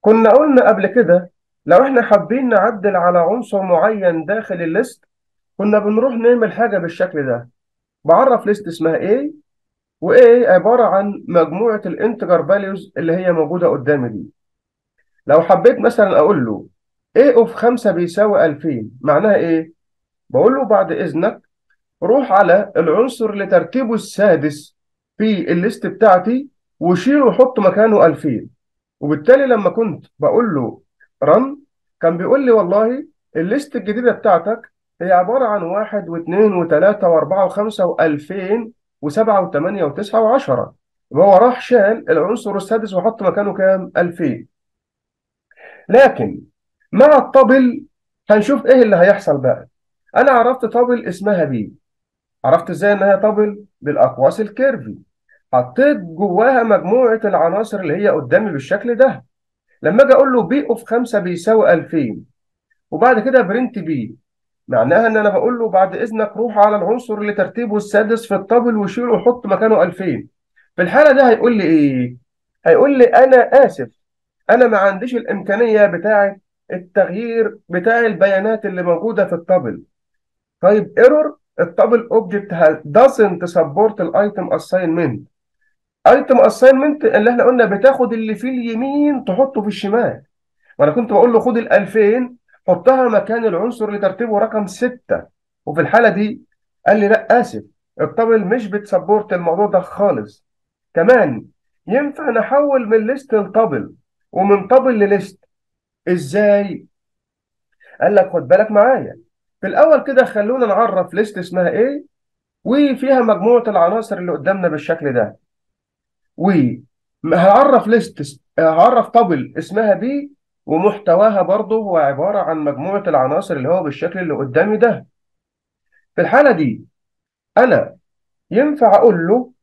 كنا قلنا قبل كده لو احنا حابين نعدل على عنصر معين داخل الليست كنا بنروح نعمل حاجة بالشكل ده بعرف ليست اسمها A و A عبارة عن مجموعة الانتجر فاليوز اللي هي موجودة قدامي دي لو حبيت مثلا أقول له A of 5 بيساوي 2000 معناها إيه؟ بقول له بعد إذنك روح على العنصر اللي ترتيبه السادس في الليست بتاعتي وشيله وحط مكانه 2000 وبالتالي لما كنت بقول له رن كان بيقول لي والله الليست الجديدة بتاعتك هي عبارة عن واحد واثنين وثلاثة وأربعة وخمسة وألفين وسبعة وثمانية وتسعة وعشرة وهو راح شال العنصر السادس وحط مكانه كام؟ ألفين لكن مع الطبل هنشوف إيه اللي هيحصل بقى أنا عرفت طبل اسمها بي عرفت إزاي إنها طبل؟ بالأقواس الكيرفي حطيت جواها مجموعة العناصر اللي هي قدامي بالشكل ده لما اجي اقول له بي اوف 5 بيساوي 2000 وبعد كده برنت بي معناها ان انا بقول له بعد اذنك روح على العنصر اللي ترتيبه السادس في الطابل وشيله وحط مكانه 2000 في الحالة دي هيقول لي ايه هيقول لي انا اسف انا ما عنديش الامكانية بتاعه التغيير بتاع البيانات اللي موجودة في الطابل طيب ايرور الطابل اوبجكت doesn't support الايتم assignment ايتم اساينمنت اللي احنا قلنا بتاخد اللي في اليمين تحطه في الشمال وانا كنت بقول له خد ال 2000 حطها مكان العنصر اللي ترتيبه رقم 6 وفي الحاله دي قال لي لا اسف الطابل مش بتسبورت الموضوع ده خالص كمان ينفع نحول من ليست لطابل ومن طابل لليست ازاي قال لك خد بالك معايا في الاول كده خلونا نعرف ليست اسمها ايه وفيها مجموعه العناصر اللي قدامنا بالشكل ده وهعرف ليست هعرف طابل اسمها بي ومحتواها برضه هو عبارة عن مجموعة العناصر اللي هو بالشكل اللي قدامي ده في الحالة دي أنا ينفع أقول له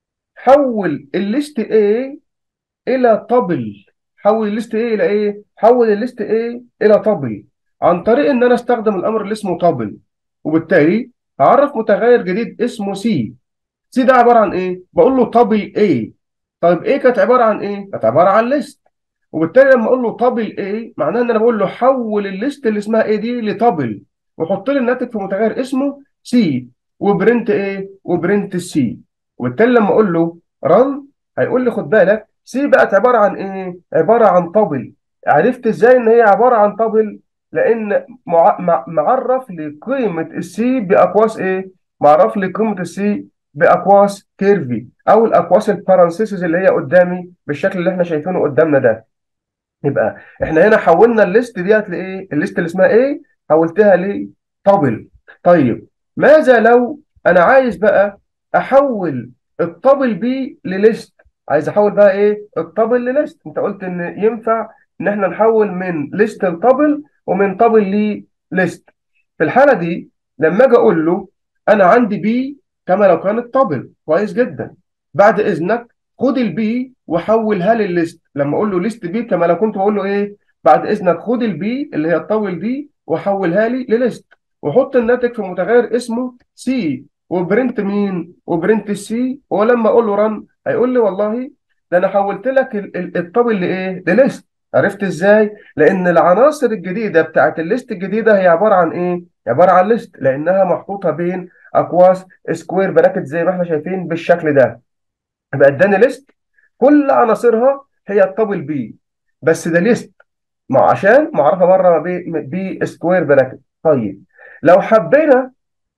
حول الليست A إلى طابل حول الليست A إلى إيه؟ حول الليست A إلى طابل عن طريق إن أنا أستخدم الأمر اللي اسمه طابل وبالتالي هعرف متغير جديد اسمه سي سي ده عبارة عن إيه؟ بقول له طابل A طيب ايه كانت عباره عن ايه؟ كانت عباره عن ليست وبالتالي لما اقول له طابل ايه معناه ان انا بقول له حول الليست اللي اسمها ايه دي لطابل وحط لي الناتج في متغير اسمه سي وبرنت ايه؟ وبرنت السي وبالتالي لما اقول له رن هيقول لي خد بالك سي بقت عباره عن ايه؟ عباره عن طابل عرفت ازاي ان هي عباره عن طابل؟ لان مع... مع... معرف لقيمه السي باقواس ايه؟ معرف لي قيمه السي باقواس كيرفي او الاقواس البارانسيسز اللي هي قدامي بالشكل اللي احنا شايفينه قدامنا ده يبقى احنا هنا حولنا الليست ديت لايه الليست اللي اسمها ايه حولتها لطابل طيب ماذا لو انا عايز بقى احول الطابل بي لليست عايز احول بقى ايه الطابل لليست انت قلت ان ينفع ان احنا نحول من ليست لطابل ومن طابل لليست في الحاله دي لما اجي اقول له انا عندي بي كما لو كانت طابل كويس جدا بعد اذنك خد البي وحولها للليست لما اقول له ليست بي كما لو كنت بقول له ايه بعد اذنك خد البي اللي هي الطاول دي وحولها لي لليست وحط الناتج في متغير اسمه سي وبرنت مين وبرنت السي ولما اقول له رن هيقول لي والله ده انا حولت لك الطابل لايه لليست عرفت ازاي لان العناصر الجديده بتاعت الليست الجديده هي عباره عن ايه عباره عن ليست لانها محطوطه بين اقواس سكوير براكت زي ما احنا شايفين بالشكل ده يبقى اداني ليست كل عناصرها هي الطابل بي بس ده ليست ما عشان معرفه بره بي, بي سكوير براكت طيب لو حبينا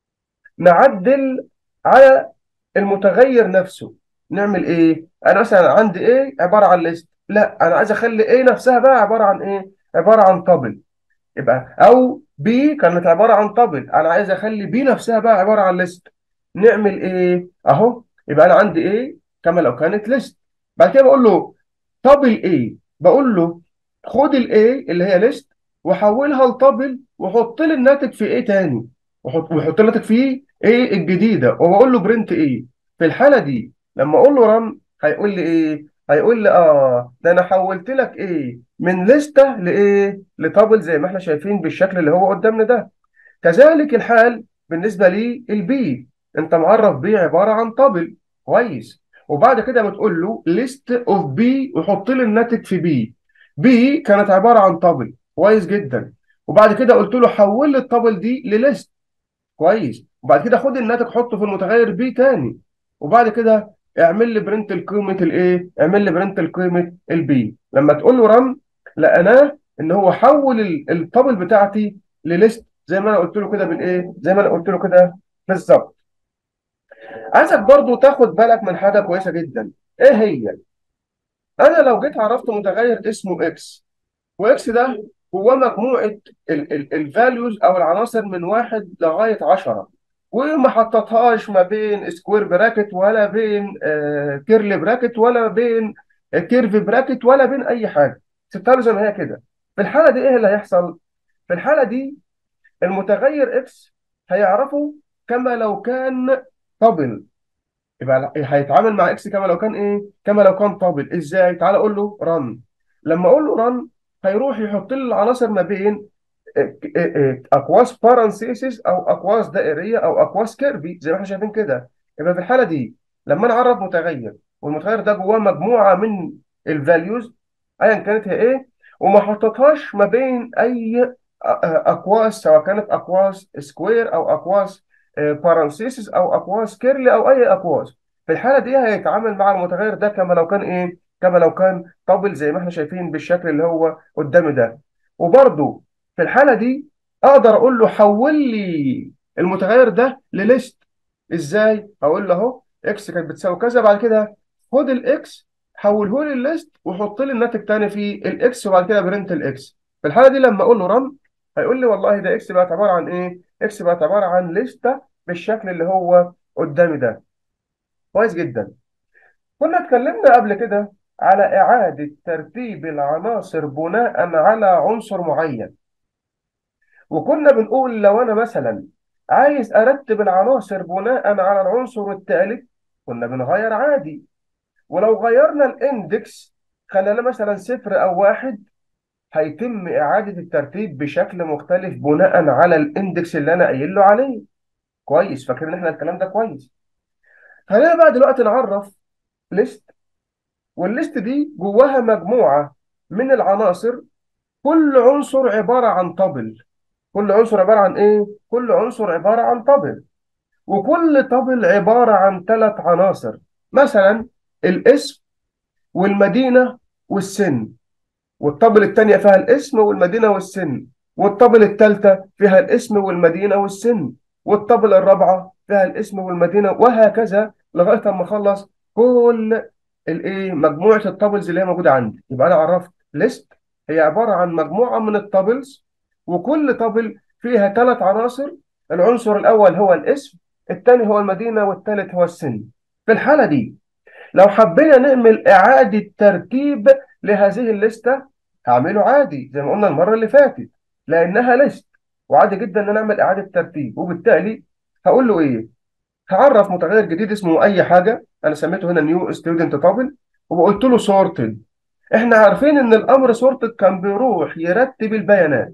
نعدل على المتغير نفسه نعمل ايه انا مثلا عندي ايه عباره عن ليست لا انا عايز اخلي ايه نفسها بقى عباره عن ايه عباره عن طابل يبقى او بي كانت عباره عن طابل انا عايز اخلي بي نفسها بقى عباره عن ليست نعمل ايه اهو يبقى انا عندي ايه كما لو كانت ليست بعد كده بقول له طابل ايه بقول له خد الايه اللي هي ليست وحولها لطابل وحط لي الناتج في ايه تاني وحط وحط لي الناتج في ايه الجديده وبقول له برنت ايه في الحاله دي لما اقول له رن هيقول لي ايه هيقول لي اه ده انا حولت لك ايه من لستة لايه لطابل زي ما احنا شايفين بالشكل اللي هو قدامنا ده كذلك الحال بالنسبه لي البي انت معرف بي عباره عن طابل كويس وبعد كده بتقول له ليست اوف بي وحط لي الناتج في بي بي كانت عباره عن طابل كويس جدا وبعد كده قلت له حول لي الطابل دي لليست كويس وبعد كده خد الناتج حطه في المتغير بي تاني وبعد كده اعمل لي برنت لقيمه الايه اعمل لي برنت لقيمه البي لما تقول له رن لقناه ان هو حول ال- الطابل بتاعتي لليست زي ما انا قلت له كده بالايه زي ما انا قلت له كده بالظبط عايزك برضو تاخد بالك من حاجه كويسه جدا ايه هي انا لو جيت عرفت متغير اسمه اكس واكس ده هو مجموعه الفاليوز او العناصر من واحد لغايه 10 وما حطيتهاش ما بين سكوير براكت ولا بين آه كيرلي براكت ولا بين كيرف براكت ولا بين اي حاجه سبتها له زي ما هي كده في الحاله دي ايه اللي هيحصل في الحاله دي المتغير اكس هيعرفه كما لو كان طبل يبقى هيتعامل مع اكس كما لو كان ايه كما لو كان طابل ازاي تعال اقول له رن لما اقول له رن هيروح يحط لي العناصر ما بين اقواس بارانسيسيس او اقواس دائريه او اقواس كيرفي زي ما احنا شايفين كده يبقى في الحاله دي لما انا اعرف متغير والمتغير ده جواه مجموعه من الفاليوز ايا كانت هي ايه وما حطيتهاش ما بين اي اقواس سواء كانت اقواس سكوير او اقواس بارانسيسيس او اقواس كيرلي او اي اقواس في الحاله دي هيتعامل مع المتغير ده كما لو كان ايه كما لو كان طبل زي ما احنا شايفين بالشكل اللي هو قدامي ده وبرده في الحاله دي اقدر اقول له حول لي المتغير ده لليست ازاي اقول له اهو اكس كانت بتساوي كذا بعد كده خد الاكس حوله لي الليست وحط لي الناتج تاني في الاكس وبعد كده برنت الاكس في الحاله دي لما اقول له رن هيقول لي والله ده اكس بقت عباره عن ايه اكس بقت عباره عن لسته بالشكل اللي هو قدامي ده كويس جدا كنا اتكلمنا قبل كده على اعاده ترتيب العناصر بناء على عنصر معين وكنا بنقول لو انا مثلا عايز ارتب العناصر بناء على العنصر الثالث كنا بنغير عادي ولو غيرنا الاندكس خلينا مثلا صفر او واحد هيتم اعاده الترتيب بشكل مختلف بناء على الاندكس اللي انا قايل له عليه كويس فاكرين احنا الكلام ده كويس خلينا بقى دلوقتي نعرف ليست والليست دي جواها مجموعه من العناصر كل عنصر عباره عن طبل كل عنصر عباره عن ايه كل عنصر عباره عن طبل وكل طبل عباره عن ثلاث عناصر مثلا الاسم والمدينه والسن والطبل الثانيه فيها الاسم والمدينه والسن والطبل الثالثه فيها الاسم والمدينه والسن والطبل الرابعه فيها الاسم والمدينه وهكذا لغايه اما اخلص كل الايه مجموعه الطبلز اللي هي موجوده عندي يبقى انا عرفت ليست هي عباره عن مجموعه من الطبلز وكل طبل فيها ثلاث عناصر العنصر الاول هو الاسم الثاني هو المدينه والثالث هو السن في الحاله دي لو حبينا نعمل اعاده ترتيب لهذه الليسته هعمله عادي زي ما قلنا المره اللي فاتت لانها ليست وعادي جدا ان انا اعمل اعاده ترتيب وبالتالي هقول له ايه هعرف متغير جديد اسمه اي حاجه انا سميته هنا نيو ستودنت تابل وقلت له سورتد احنا عارفين ان الامر سورتد كان بيروح يرتب البيانات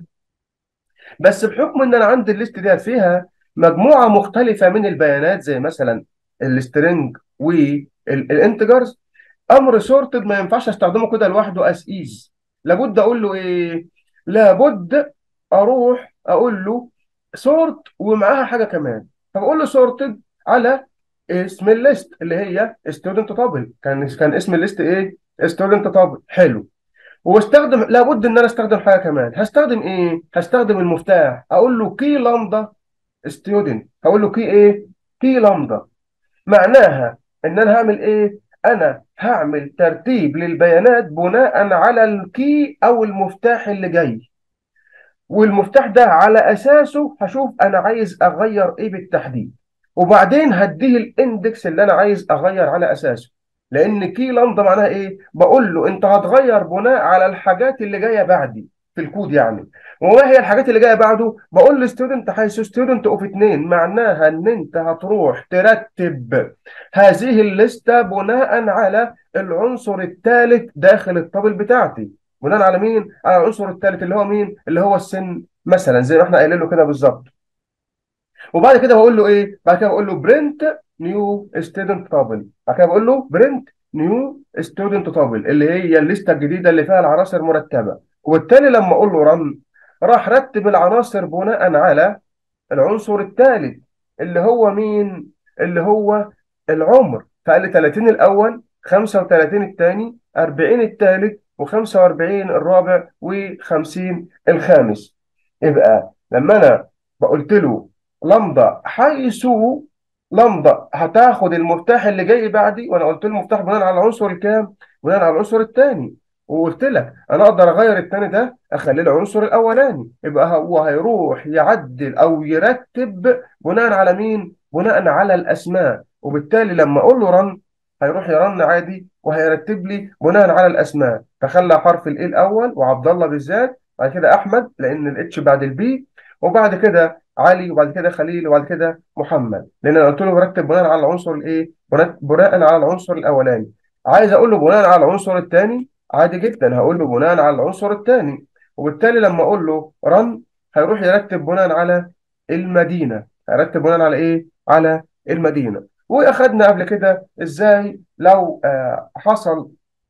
بس بحكم ان انا عندي الليست ديت فيها مجموعه مختلفه من البيانات زي مثلا السترنج والانتجرز امر سورتد ما ينفعش استخدمه كده لوحده اس ايز لابد اقول له ايه لابد اروح اقول له سورت ومعاها حاجه كمان فبقول له سورتد على اسم الليست اللي هي ستودنت تابل كان كان اسم الليست ايه ستودنت تابل حلو واستخدم لابد ان انا استخدم حاجه كمان هستخدم ايه هستخدم المفتاح اقول له كي لامدا ستودنت هقول له كي ايه كي لامدا معناها ان انا هعمل ايه انا هعمل ترتيب للبيانات بناء على الكي او المفتاح اللي جاي والمفتاح ده على اساسه هشوف انا عايز اغير ايه بالتحديد وبعدين هديه الاندكس اللي انا عايز اغير على اساسه لان كي لامدا معناها ايه بقول له انت هتغير بناء على الحاجات اللي جايه بعدي في الكود يعني وما هي الحاجات اللي جايه بعده بقول للستودنت حيث ستودنت اوف 2 معناها ان انت هتروح ترتب هذه الليسته بناء على العنصر الثالث داخل الطابل بتاعتي بناء على مين على العنصر الثالث اللي هو مين اللي هو السن مثلا زي ما احنا قايلين له كده بالظبط وبعد كده بقول له ايه بعد كده بقول له برنت نيو ستودنت تابل بعد كده بقول له برنت نيو ستودنت تابل اللي هي الليسته الجديده اللي فيها العناصر مرتبه وبالتالي لما اقول له رن راح رتب العناصر بناء على العنصر الثالث اللي هو مين اللي هو العمر فقال لي 30 الاول 35 الثاني 40 الثالث و45 الرابع و50 الخامس يبقى لما انا قلت له لمضه حيث لمضه هتاخد المفتاح اللي جاي بعدي وانا قلت له المفتاح بناء على العنصر الكام بناء على العنصر الثاني وقلت لك انا اقدر اغير الثاني ده اخليه العنصر الاولاني يبقى هو هيروح يعدل او يرتب بناء على مين بناء على الاسماء وبالتالي لما اقول له رن هيروح يرن عادي وهيرتب لي بناء على الاسماء فخلى حرف الاي الاول وعبد الله بالذات بعد كده احمد لان الاتش بعد البي وبعد كده علي وبعد كده خليل وبعد كده محمد لان انا قلت له رتب بناء على العنصر الايه بناء بناء على العنصر الاولاني عايز اقول له بناء على العنصر الثاني عادي جدا هقول له بناء على العنصر الثاني وبالتالي لما اقول له رن هيروح يرتب بناء على المدينه هيرتب بناء على ايه على المدينه واخدنا قبل كده ازاي لو آه حصل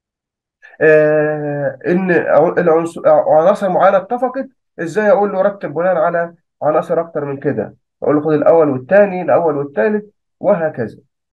آه ان العنصر عناصر معينه اتفقت ازاي اقول له رتب بناء على عناصر اكتر من كده اقول له خد الاول والثاني الاول والثالث وهكذا